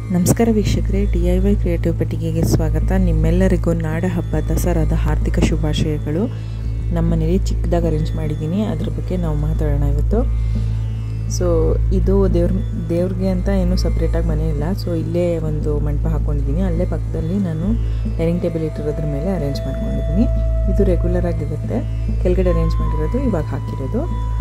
ನಮಸ್ಕಾರ ವೀಕ್ಷಕರೇ D I Y creative ಪೆಟ್ಟಿಗೆಗೆ ಸ್ವಾಗತ ನಿಮ್ಮೆಲ್ಲರಿಗೂ ನಾಡ ಹಬ್ಬ ದಸರಾದ ಹಾರ್ದಿಕ ಶುಭಾಶಯಗಳು ನಮ್ಮ ಮನೇಲಿ ಚಿಕ್ಕದಾಗಿ ಅರೇಂಜ್ ಮಾಡಿದ್ದೀನಿ ಅದ್ರ ಬಗ್ಗೆ ನಾವು ಮಾತಾಡೋಣ ಇವತ್ತು ಸೊ ಇದು ದೇವ್ರ ದೇವ್ರಿಗೆ ಅಂತ ಏನು ಸಪ್ರೇಟಾಗಿ ಮನೆ ಇಲ್ಲ ಸೊ ಇಲ್ಲೇ ಒಂದು ಮಂಟಪ ಹಾಕ್ಕೊಂಡಿದ್ದೀನಿ ಅಲ್ಲೇ ಪಕ್ಕದಲ್ಲಿ ನಾನು ಡೈನಿಂಗ್ ಟೇಬಲ್ ಇಟ್ಟಿರೋದ್ರ ಮೇಲೆ ಅರೇಂಜ್ ಮಾಡ್ಕೊಂಡಿದ್ದೀನಿ ಇದು ರೆಗ್ಯುಲರ್ ಆಗಿರುತ್ತೆ ಕೆಳಗಡೆ ಅರೇಂಜ್ ಮಾಡಿರೋದು ಇವಾಗ ಹಾಕಿರೋದು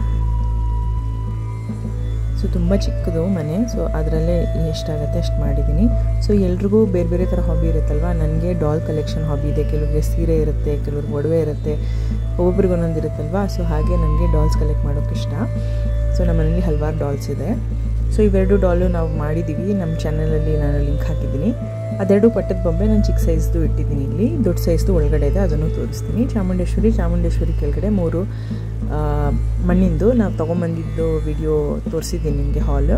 ಸೊ ತುಂಬ ಚಿಕ್ಕದು ಮನೆ ಸೊ ಅದರಲ್ಲೇ ಎಷ್ಟಾಗುತ್ತೆ ಅಷ್ಟು ಮಾಡಿದ್ದೀನಿ ಸೊ ಎಲ್ರಿಗೂ ಬೇರೆ ಬೇರೆ ಥರ ಹಾಬಿ ಇರುತ್ತಲ್ವ ನನಗೆ ಡಾಲ್ ಕಲೆಕ್ಷನ್ ಹಾಬಿ ಇದೆ ಕೆಲವ್ರಿಗೆ ಸೀರೆ ಇರುತ್ತೆ ಕೆಲವ್ರಿಗೆ ಒಡವೆ ಇರುತ್ತೆ ಒಬ್ಬೊಬ್ರಿಗೆ ಒಂದೊಂದು ಇರುತ್ತಲ್ವ ಸೊ ಹಾಗೆ ನನಗೆ ಡಾಲ್ಸ್ ಕಲೆಕ್ಟ್ ಮಾಡೋಕ್ಕೆ ಇಷ್ಟ ಸೊ ನಮ್ಮ ಮನೇಲಿ ಹಲವಾರು ಡಾಲ್ಸ್ ಇದೆ ಸೊ ಇವೆರಡು ಡಾಲು ನಾವು ಮಾಡಿದ್ದೀವಿ ನಮ್ಮ ಚಾನಲಲ್ಲಿ ನಾನು ಲಿಂಕ್ ಹಾಕಿದ್ದೀನಿ ಅದೆರಡು ಪಟ್ಟದ ಬೊಂಬೆ ನಾನು ಚಿಕ್ಕ ಸೈಜ್ದು ಇಟ್ಟಿದ್ದೀನಿ ಇಲ್ಲಿ ದೊಡ್ಡ ಸೈಜ್ದು ಒಳಗಡೆ ಇದೆ ಅದನ್ನು ತೋರಿಸ್ತೀನಿ ಚಾಮುಂಡೇಶ್ವರಿ ಚಾಮುಂಡೇಶ್ವರಿ ಕೆಳಗಡೆ ಮೂರು ಮಣ್ಣಿಂದು ನಾವು ತೊಗೊಂಬಂದಿದ್ದು ವಿಡಿಯೋ ತೋರಿಸಿದ್ದೀನಿ ನಿಮಗೆ ಹಾಲ್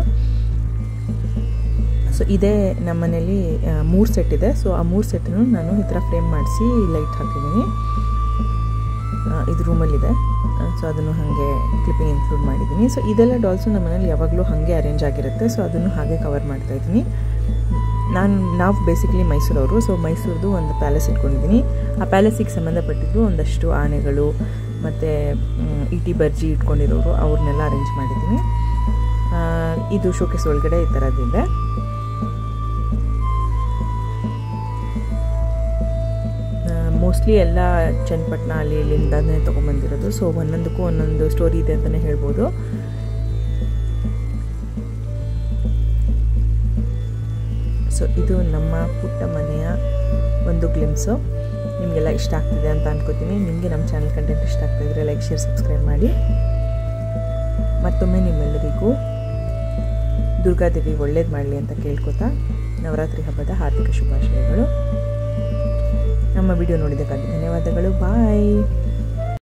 ಸೊ ಇದೇ ನಮ್ಮ ಮನೇಲಿ ಮೂರು ಸೆಟ್ ಇದೆ ಸೊ ಆ ಮೂರು ಸೆಟ್ಟನ್ನು ನಾನು ಈ ಥರ ಫ್ರೇಮ್ ಮಾಡಿಸಿ ಲೈಟ್ ಹಾಕಿದ್ದೀನಿ ಇದು ರೂಮಲ್ಲಿದೆ ಸೊ ಅದನ್ನು ಹಾಗೆ ಕ್ಲಿಪ್ಪಿಂಗ್ ಇನ್ಕ್ಲೂಡ್ ಮಾಡಿದ್ದೀನಿ ಸೊ ಇದೆಲ್ಲ ಡಾಲ್ಸು ನಮ್ಮ ಮನೇಲಿ ಯಾವಾಗಲೂ ಹಾಗೆ ಅರೇಂಜ್ ಆಗಿರುತ್ತೆ ಸೊ ಅದನ್ನು ಹಾಗೆ ಕವರ್ ಮಾಡ್ತಾ ಇದ್ದೀನಿ ನಾನು ನಾವು ಬೇಸಿಕ್ಲಿ ಮೈಸೂರವರು ಸೊ ಮೈಸೂರದು ಒಂದು ಪ್ಯಾಲೇಸ್ ಇಟ್ಕೊಂಡಿದ್ದೀನಿ ಆ ಪ್ಯಾಲೇಸಿಗೆ ಸಂಬಂಧಪಟ್ಟಿದ್ದು ಒಂದಷ್ಟು ಆನೆಗಳು ಮತ್ತು ಇಟಿ ಬರ್ಜಿ ಇಟ್ಕೊಂಡಿರೋರು ಅವ್ರನ್ನೆಲ್ಲ ಅರೇಂಜ್ ಮಾಡಿದ್ದೀನಿ ಇದು ಶೋಕೇಸ್ ಒಳಗಡೆ ಈ ಥರದ್ದಿದೆ ಮೋಸ್ಟ್ಲಿ ಎಲ್ಲ ಚನ್ನಪಟ್ಟಣ ಅಲ್ಲಿ ಇಲ್ಲಿಂದಾನೇ ತೊಗೊಂಬಂದಿರೋದು ಸೊ ಒಂದೊಂದಕ್ಕೂ ಒಂದೊಂದು ಸ್ಟೋರಿ ಇದೆ ಅಂತಲೇ ಹೇಳ್ಬೋದು ಸೊ ಇದು ನಮ್ಮ ಪುಟ್ಟ ಮನೆಯ ಒಂದು ಗ್ಲಿಮ್ಸು ನಿಮಗೆಲ್ಲ ಇಷ್ಟ ಆಗ್ತಿದೆ ಅಂತ ಅನ್ಕೋತೀನಿ ನಿಮಗೆ ನಮ್ಮ ಚಾನಲ್ ಕಂಟೆಂಟ್ ಇಷ್ಟ ಆಗ್ತಾಯಿದ್ರೆ ಲೈಕ್ ಶೇರ್ ಸಬ್ಸ್ಕ್ರೈಬ್ ಮಾಡಿ ಮತ್ತೊಮ್ಮೆ ನಿಮ್ಮೆಲ್ಲರಿಗೂ ದುರ್ಗಾದೇವಿ ಒಳ್ಳೇದು ಮಾಡಲಿ ಅಂತ ಕೇಳ್ಕೊತಾ ನವರಾತ್ರಿ ಹಬ್ಬದ ಹಾರ್ದಿಕ ಶುಭಾಶಯಗಳು ನಮ್ಮ ವಿಡಿಯೋ ನೋಡಿದ್ದಕ್ಕಾಗಿ ಧನ್ಯವಾದಗಳು ಬಾಯ್